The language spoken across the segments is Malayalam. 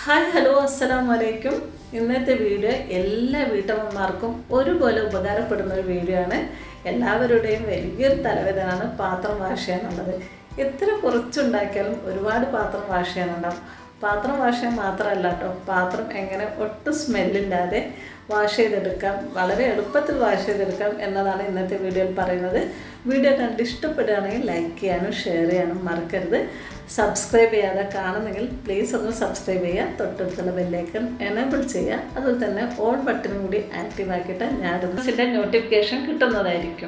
ഹായ് ഹലോ അസ്സലാം വലൈക്കും ഇന്നത്തെ വീഡിയോ എല്ലാ വീട്ടമ്മമാർക്കും ഒരുപോലെ ഉപകാരപ്പെടുന്ന ഒരു വീഡിയോ ആണ് എല്ലാവരുടെയും വലിയൊരു തലവേദനയാണ് പാത്രം വാഷ് ചെയ്യാനുള്ളത് എത്ര കുറച്ചുണ്ടാക്കിയാലും ഒരുപാട് പാത്രം വാഷ് ചെയ്യാനുണ്ടാവും പാത്രം വാഷ് ചെയ്യാൻ മാത്രമല്ല കേട്ടോ പാത്രം എങ്ങനെ ഒട്ടും സ്മെല്ലില്ലാതെ വാഷ് ചെയ്തെടുക്കാം വളരെ എളുപ്പത്തിൽ വാഷ് ചെയ്തെടുക്കാം എന്നതാണ് ഇന്നത്തെ വീഡിയോയിൽ പറയുന്നത് വീഡിയോ കണ്ട് ഇഷ്ടപ്പെടുകയാണെങ്കിൽ ലൈക്ക് ചെയ്യാനും ഷെയർ ചെയ്യാനും മറക്കരുത് സബ്സ്ക്രൈബ് ചെയ്യാതെ കാണുന്നെങ്കിൽ പ്ലീസ് ഒന്ന് സബ്സ്ക്രൈബ് ചെയ്യുക തൊട്ടടുത്തുള്ള ബെല്ലൈക്കൺ എനേബിൾ ചെയ്യുക അതുപോലെ തന്നെ ഓൾ ബട്ടണും കൂടി ആക്റ്റീവ് ആക്കിയിട്ട് ഞാൻ ഇതിൻ്റെ നോട്ടിഫിക്കേഷൻ കിട്ടുന്നതായിരിക്കും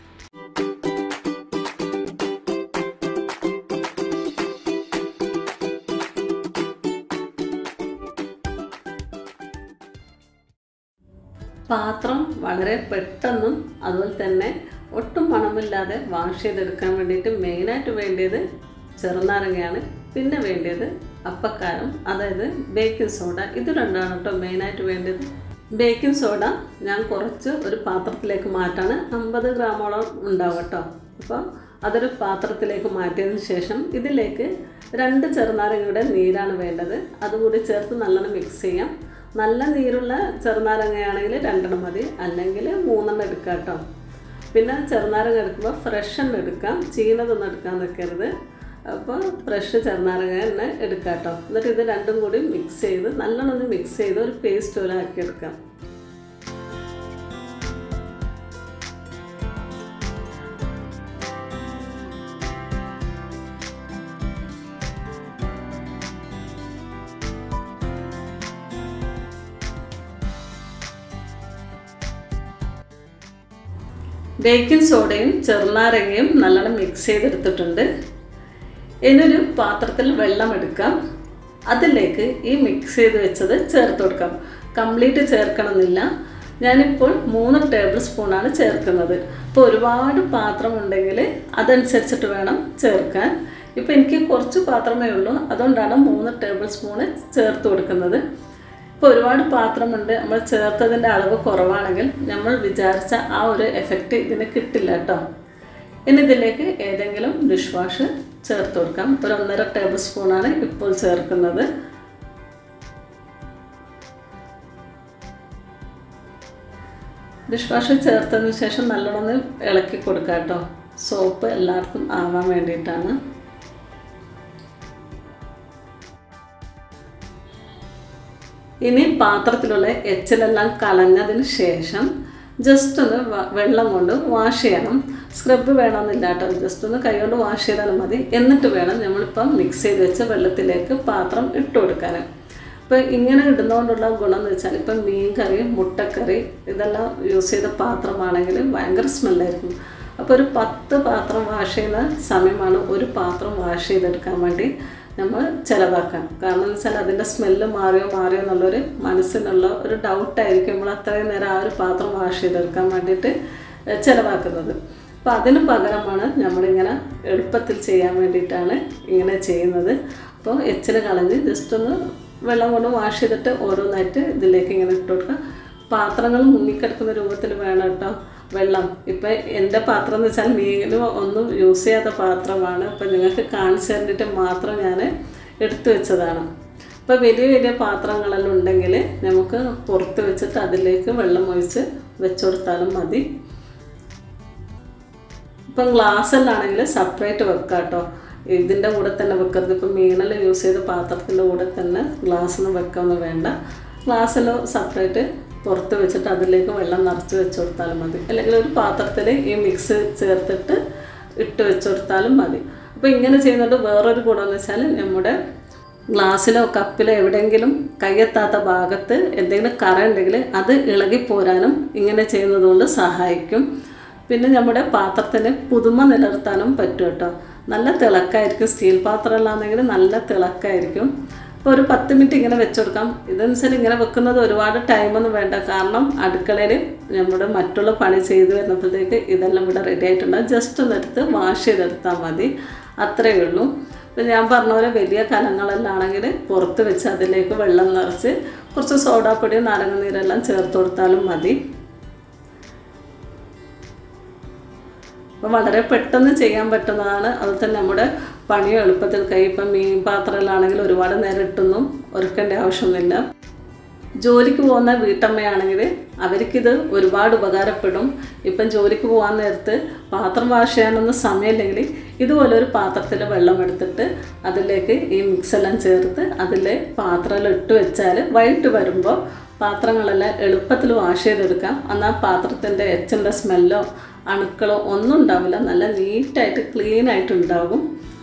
പാത്രം വളരെ പെട്ടെന്നും അതുപോലെ തന്നെ ഒട്ടും മണമില്ലാതെ വാഷ് ചെയ്തെടുക്കാൻ വേണ്ടിയിട്ട് മെയിനായിട്ട് വേണ്ടിയത് ചെറുനാരങ്ങയാണ് പിന്നെ വേണ്ടിയത് അപ്പക്കാരം അതായത് ബേക്കിംഗ് സോഡ ഇത് രണ്ടാണ് കേട്ടോ മെയിനായിട്ട് വേണ്ടത് ബേക്കിംഗ് സോഡ ഞാൻ കുറച്ച് ഒരു പാത്രത്തിലേക്ക് മാറ്റാണ് അമ്പത് ഗ്രാമോളം ഉണ്ടാവും കേട്ടോ അപ്പോൾ അതൊരു പാത്രത്തിലേക്ക് മാറ്റിയതിന് ശേഷം ഇതിലേക്ക് രണ്ട് ചെറുനാരങ്ങയുടെ നീരാണ് വേണ്ടത് അതുകൂടി ചേർത്ത് നല്ലോണം മിക്സ് ചെയ്യാം നല്ല നീരുള്ള ചെറുനാരങ്ങയാണെങ്കിൽ രണ്ടെണ്ണം മതി അല്ലെങ്കിൽ മൂന്നെണ്ണം എടുക്കാം കേട്ടോ പിന്നെ ചെറുനാരങ്ങ എടുക്കുമ്പോൾ ഫ്രഷ് എണ്ണ എടുക്കാം ചീനതൊന്നും എടുക്കാൻ നിൽക്കരുത് അപ്പോൾ ഫ്രഷ് ചെറുനാരങ്ങ തന്നെ എടുക്കാം കേട്ടോ എന്നിട്ട് ഇത് രണ്ടും കൂടി മിക്സ് ചെയ്ത് നല്ലോണം ഒന്ന് മിക്സ് ചെയ്ത് ഒരു പേസ്റ്റ് പോലെ ആക്കിയെടുക്കാം ബേക്കിംഗ് സോഡയും ചെറുനാരങ്ങയും നല്ലോണം മിക്സ് ചെയ്തെടുത്തിട്ടുണ്ട് ഇനിയൊരു പാത്രത്തിൽ വെള്ളം എടുക്കാം അതിലേക്ക് ഈ മിക്സ് ചെയ്ത് വെച്ചത് ചേർത്ത് കൊടുക്കാം കംപ്ലീറ്റ് ചേർക്കണമെന്നില്ല ഞാനിപ്പോൾ മൂന്ന് ടേബിൾ സ്പൂണാണ് ചേർക്കുന്നത് ഇപ്പോൾ ഒരുപാട് പാത്രം ഉണ്ടെങ്കിൽ അതനുസരിച്ചിട്ട് വേണം ചേർക്കാൻ ഇപ്പോൾ എനിക്ക് കുറച്ച് പാത്രമേ ഉള്ളൂ അതുകൊണ്ടാണ് മൂന്ന് ടേബിൾ സ്പൂണ് ചേർത്ത് കൊടുക്കുന്നത് ഇപ്പോൾ ഒരുപാട് പാത്രമുണ്ട് നമ്മൾ ചേർത്തതിൻ്റെ അളവ് കുറവാണെങ്കിൽ നമ്മൾ വിചാരിച്ച ആ ഒരു എഫക്റ്റ് ഇതിന് കിട്ടില്ല കേട്ടോ ഇനി ഇതിലേക്ക് ഏതെങ്കിലും ഡിഷ് വാഷ് ചേർത്ത് കൊടുക്കാം ഒരു ഒന്നര ടേബിൾ സ്പൂണാണ് ഇപ്പോൾ ചേർക്കുന്നത് ഡിഷ് വാഷ് ചേർത്തതിന് ശേഷം നല്ലോണം ഇളക്കി കൊടുക്കാം കേട്ടോ സോപ്പ് എല്ലാവർക്കും ആവാൻ വേണ്ടിയിട്ടാണ് ഇനി പാത്രത്തിലുള്ള എച്ചിലെല്ലാം കളഞ്ഞതിന് ശേഷം ജസ്റ്റ് ഒന്ന് വെള്ളം കൊണ്ട് വാഷ് ചെയ്യണം സ്ക്രബ് വേണമെന്നില്ല കേട്ടോ ജസ്റ്റ് ഒന്ന് കൈകൊണ്ട് വാഷ് ചെയ്താലും മതി എന്നിട്ട് വേണം നമ്മളിപ്പം മിക്സ് ചെയ്ത് വെച്ച വെള്ളത്തിലേക്ക് പാത്രം ഇട്ട് കൊടുക്കാൻ അപ്പോൾ ഇങ്ങനെ ഇടുന്നതുകൊണ്ടുള്ള ഗുണം എന്ന് വെച്ചാൽ ഇപ്പം മീൻ കറി മുട്ടക്കറി ഇതെല്ലാം യൂസ് ചെയ്ത പാത്രമാണെങ്കിൽ ഭയങ്കര സ്മെല്ലായിരിക്കും അപ്പോൾ ഒരു പത്ത് പാത്രം വാഷ് ചെയ്യുന്ന സമയമാണ് ഒരു പാത്രം വാഷ് ചെയ്തെടുക്കാൻ വേണ്ടി നമ്മൾ ചിലവാക്കാം കാരണം എന്ന് വെച്ചാൽ അതിൻ്റെ സ്മെല്ല് മാറിയോ മാറിയോ എന്നുള്ളൊരു മനസ്സിനുള്ള ഒരു ഡൗട്ടായിരിക്കും നമ്മൾ അത്രയും നേരം ആ ഒരു പാത്രം വാഷ് ചെയ്തെടുക്കാൻ വേണ്ടിയിട്ട് ചിലവാക്കുന്നത് അപ്പോൾ അതിന് പകരമാണ് നമ്മളിങ്ങനെ എളുപ്പത്തിൽ ചെയ്യാൻ വേണ്ടിയിട്ടാണ് ഇങ്ങനെ ചെയ്യുന്നത് അപ്പോൾ എച്ചിൽ കളഞ്ഞ് ജസ്റ്റ് ഒന്ന് വെള്ളം കൊണ്ട് വാഷ് ചെയ്തിട്ട് ഓരോന്നായിട്ട് ഇതിലേക്ക് ഇങ്ങനെ ഇട്ട് കൊടുക്കുക പാത്രങ്ങൾ മുങ്ങിക്കിടക്കുന്ന രൂപത്തിൽ വേണം കേട്ടോ വെള്ളം ഇപ്പം എൻ്റെ പാത്രം എന്ന് വെച്ചാൽ മീനും ഒന്നും യൂസ് ചെയ്യാത്ത പാത്രമാണ് അപ്പം നിങ്ങൾക്ക് കാണിച്ചു തന്നിട്ട് മാത്രം ഞാൻ എടുത്തു വെച്ചതാണ് ഇപ്പോൾ വലിയ വലിയ പാത്രങ്ങളെല്ലാം ഉണ്ടെങ്കിൽ നമുക്ക് പുറത്ത് വെച്ചിട്ട് അതിലേക്ക് വെള്ളം ഒഴിച്ച് വെച്ചു കൊടുത്താലും മതി ഇപ്പം ഗ്ലാസ്സെല്ലാണെങ്കിൽ സെപ്പറേറ്റ് വെക്കാം കേട്ടോ ഇതിൻ്റെ കൂടെ തന്നെ വെക്കരുത് ഇപ്പം മീനെല്ലാം യൂസ് ചെയ്ത പാത്രത്തിൻ്റെ കൂടെ തന്നെ ഗ്ലാസ്സൊന്നും വെക്കാമെന്ന് വേണ്ട ഗ്ലാസ്സെല്ലാം സെപ്പറേറ്റ് പുറത്ത് വെച്ചിട്ട് അതിലേക്ക് വെള്ളം നിറച്ച് വെച്ച് കൊടുത്താലും മതി അല്ലെങ്കിൽ ഒരു പാത്രത്തിൽ ഈ മിക്സ് ചേർത്തിട്ട് ഇട്ട് വെച്ച് കൊടുത്താലും മതി അപ്പോൾ ഇങ്ങനെ ചെയ്യുന്നത് വേറൊരു ഗുണമെന്ന് വെച്ചാൽ നമ്മുടെ ഗ്ലാസ്സിലോ കപ്പിലോ എവിടെയെങ്കിലും കയ്യെത്താത്ത ഭാഗത്ത് എന്തെങ്കിലും കറ ഉണ്ടെങ്കിൽ അത് ഇളകി പോരാനും ഇങ്ങനെ ചെയ്യുന്നത് കൊണ്ട് സഹായിക്കും പിന്നെ നമ്മുടെ പാത്രത്തിന് പുതുമ നിലനിർത്താനും പറ്റും കേട്ടോ നല്ല തിളക്കായിരിക്കും സ്റ്റീൽ പാത്രമല്ലാന്നെങ്കിൽ നല്ല തിളക്കായിരിക്കും ഇപ്പോൾ ഒരു പത്ത് മിനിറ്റ് ഇങ്ങനെ വെച്ചുകൊടുക്കാം ഇതെന്നുവെച്ചാൽ ഇങ്ങനെ വെക്കുന്നത് ഒരുപാട് ടൈമൊന്നും വേണ്ട കാരണം അടുക്കളയിൽ നമ്മുടെ മറ്റുള്ള പണി ചെയ്ത് വരുന്നപ്പോഴത്തേക്ക് ഇതെല്ലാം ഇവിടെ റെഡി ആയിട്ടുണ്ടാകും ജസ്റ്റ് ഒന്ന് എടുത്ത് വാഷ് ചെയ്തെടുത്താൽ മതി അത്രയേ ഉള്ളൂ ഇപ്പം ഞാൻ പറഞ്ഞ പോലെ വലിയ കലങ്ങളെല്ലാം ആണെങ്കിൽ പുറത്ത് വെച്ച് അതിലേക്ക് വെള്ളം നിറച്ച് കുറച്ച് സോഡാപ്പൊടിയും നാരങ്ങ നീരെല്ലാം ചേർത്ത് കൊടുത്താലും മതി അപ്പോൾ വളരെ പെട്ടെന്ന് ചെയ്യാൻ പറ്റുന്നതാണ് അതുപോലെ തന്നെ നമ്മുടെ പണിയും എളുപ്പത്തിൽ കഴിയും ഇപ്പം മീൻ പാത്രത്തിലാണെങ്കിൽ ഒരുപാട് നേരം ഇട്ടൊന്നും ഒരുക്കേണ്ട ആവശ്യമൊന്നുമില്ല ജോലിക്ക് പോകുന്ന വീട്ടമ്മയാണെങ്കിൽ അവർക്കിത് ഒരുപാട് ഉപകാരപ്പെടും ഇപ്പം ജോലിക്ക് പോകാൻ നേരത്ത് പാത്രം വാഷ് ചെയ്യാനൊന്നും സമയമില്ലെങ്കിൽ ഇതുപോലെ ഒരു പാത്രത്തിൽ വെള്ളം എടുത്തിട്ട് അതിലേക്ക് ഈ മിക്സെല്ലാം ചേർത്ത് അതിൽ പാത്രം ഇട്ട് വെച്ചാൽ വൈകിട്ട് വരുമ്പോൾ പാത്രങ്ങളെല്ലാം എളുപ്പത്തിൽ വാഷ് ചെയ്തെടുക്കാം എന്നാൽ പാത്രത്തിൻ്റെ എച്ചിൻ്റെ സ്മെല്ലോ അണുക്കളോ ഒന്നും ഉണ്ടാവില്ല നല്ല നീറ്റായിട്ട് ക്ലീൻ ആയിട്ടുണ്ടാകും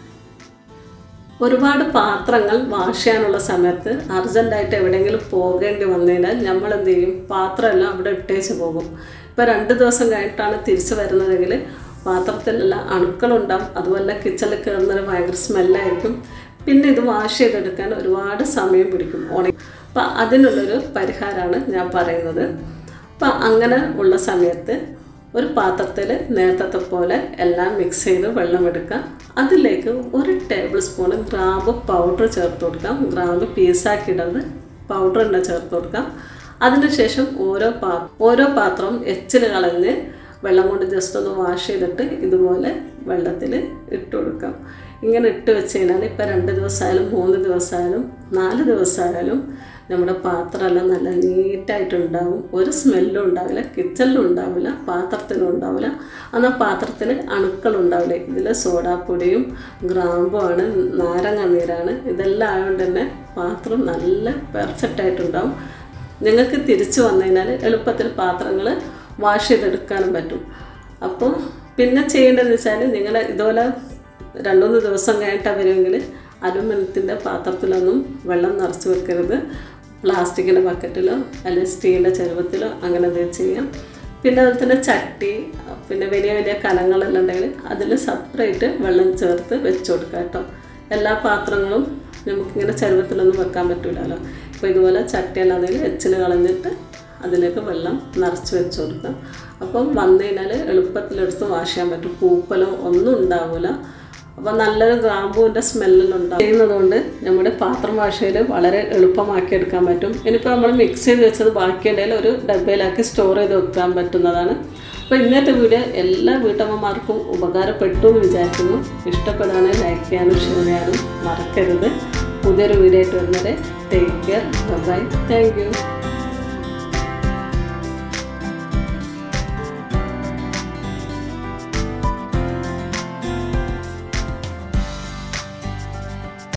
ഒരുപാട് പാത്രങ്ങൾ വാഷ് ചെയ്യാനുള്ള സമയത്ത് അർജൻറ്റായിട്ട് എവിടെയെങ്കിലും പോകേണ്ടി വന്നതിനാൽ നമ്മൾ എന്ത് ചെയ്യും പാത്രമെല്ലാം അവിടെ ഇട്ടേച്ച് പോകും ഇപ്പോൾ രണ്ട് ദിവസം കഴിഞ്ഞിട്ടാണ് തിരിച്ചു വരുന്നതെങ്കിൽ പാത്രത്തിലെല്ലാം അണുക്കളുണ്ടാവും അതുപോലെ കിച്ചണിൽ കയറുന്നത് ഭയങ്കര സ്മെല്ലായിരിക്കും പിന്നെ ഇത് വാഷ് ചെയ്തെടുക്കാൻ ഒരുപാട് സമയം പിടിക്കും ഉണങ്ങി അപ്പം അതിനുള്ളൊരു പരിഹാരമാണ് ഞാൻ പറയുന്നത് അപ്പം അങ്ങനെ ഉള്ള സമയത്ത് ഒരു പാത്രത്തിൽ നേരത്തെ പോലെ എല്ലാം മിക്സ് ചെയ്ത് വെള്ളം എടുക്കാം അതിലേക്ക് ഒരു ടേബിൾ സ്പൂൺ ഗ്രാമ്പ് പൗഡർ ചേർത്ത് കൊടുക്കാം ഗ്രാമ്പ് പീസാക്കി ഇടുന്നത് പൗഡർ തന്നെ ചേർത്ത് കൊടുക്കാം അതിനുശേഷം ഓരോ പാ ഓരോ പാത്രവും എച്ചിൽ കളഞ്ഞ് വെള്ളം കൊണ്ട് ജസ്റ്റ് ഒന്ന് വാഷ് ചെയ്തിട്ട് ഇതുപോലെ വെള്ളത്തിൽ ഇട്ട് കൊടുക്കാം ഇങ്ങനെ ഇട്ട് വെച്ച് കഴിഞ്ഞാൽ ഇപ്പോൾ രണ്ട് ദിവസമായാലും മൂന്ന് ദിവസമായാലും നാല് ദിവസമായാലും നമ്മുടെ പാത്രമെല്ലാം നല്ല നീറ്റായിട്ടുണ്ടാവും ഒരു സ്മെല്ലും ഉണ്ടാവില്ല കിച്ചണിലും ഉണ്ടാവില്ല പാത്രത്തിലും ഉണ്ടാവില്ല എന്നാൽ പാത്രത്തിൽ അണുക്കളുണ്ടാവില്ല ഇതിൽ സോഡാപ്പൊടിയും ഗ്രാമ്പുമാണ് നാരങ്ങ നീരാണ് ഇതെല്ലാം ആയതുകൊണ്ട് തന്നെ പാത്രം നല്ല പെർഫെക്റ്റ് ആയിട്ടുണ്ടാവും നിങ്ങൾക്ക് തിരിച്ചു വന്നു കഴിഞ്ഞാൽ എളുപ്പത്തിൽ പാത്രങ്ങൾ വാഷ് ചെയ്തെടുക്കാനും പറ്റും അപ്പോൾ പിന്നെ ചെയ്യേണ്ടതെന്ന് വെച്ചാൽ നിങ്ങൾ ഇതുപോലെ രണ്ടുമൂന്ന് ദിവസം കഴിഞ്ഞിട്ട് വരുമെങ്കിൽ അലുമിനിയത്തിൻ്റെ പാത്രത്തിലൊന്നും വെള്ളം നിറച്ച് വെക്കരുത് പ്ലാസ്റ്റിക്കിൻ്റെ ബക്കറ്റിലോ അല്ലെങ്കിൽ സ്റ്റീലിൻ്റെ ചെരുവത്തിലോ അങ്ങനെ എന്തെങ്കിലും ചെയ്യാം പിന്നെ അതുപോലെ തന്നെ ചട്ടി പിന്നെ വലിയ വലിയ കലങ്ങളെല്ലാം ഉണ്ടെങ്കിൽ അതിൽ സെപ്പറേറ്റ് വെള്ളം ചേർത്ത് വെച്ച് കൊടുക്കുക കേട്ടോ എല്ലാ പാത്രങ്ങളും നമുക്കിങ്ങനെ ചെരുവത്തിലൊന്നും വെക്കാൻ പറ്റില്ലല്ലോ അപ്പോൾ ഇതുപോലെ ചട്ടിയെല്ലാം അതിൽ എച്ചിൽ കളഞ്ഞിട്ട് അതിലേക്ക് വെള്ളം നിറച്ച് വെച്ച് കൊടുക്കാം അപ്പം വന്നു കഴിഞ്ഞാൽ എളുപ്പത്തിലെടുത്ത് വാഷ് ചെയ്യാൻ പറ്റും പൂപ്പലോ ഒന്നും ഉണ്ടാവില്ല അപ്പോൾ നല്ലൊരു ഗ്രാമ്പൂവിൻ്റെ സ്മെല്ലിലുണ്ടാവും ചെയ്യുന്നതുകൊണ്ട് നമ്മുടെ പാത്രം വാഷയിൽ വളരെ എളുപ്പമാക്കി എടുക്കാൻ പറ്റും ഇനിയിപ്പോൾ നമ്മൾ മിക്സ് ചെയ്ത് വെച്ചത് ബാക്കിയുണ്ടെങ്കിൽ ഒരു ഡബ്ബയിലാക്കി സ്റ്റോർ ചെയ്ത് വെക്കാൻ പറ്റുന്നതാണ് അപ്പോൾ ഇന്നത്തെ വീഡിയോ എല്ലാ വീട്ടമ്മമാർക്കും ഉപകാരപ്പെട്ടു എന്ന് വിചാരിക്കുന്നു ഇഷ്ടപ്പെടുകയാണെങ്കിൽ ലൈക്ക് ചെയ്യാനും ഷെയർ ചെയ്യാനും മറക്കരുത് പുതിയൊരു വീഡിയോ ആയിട്ട് വരുന്നത് take care bye thank U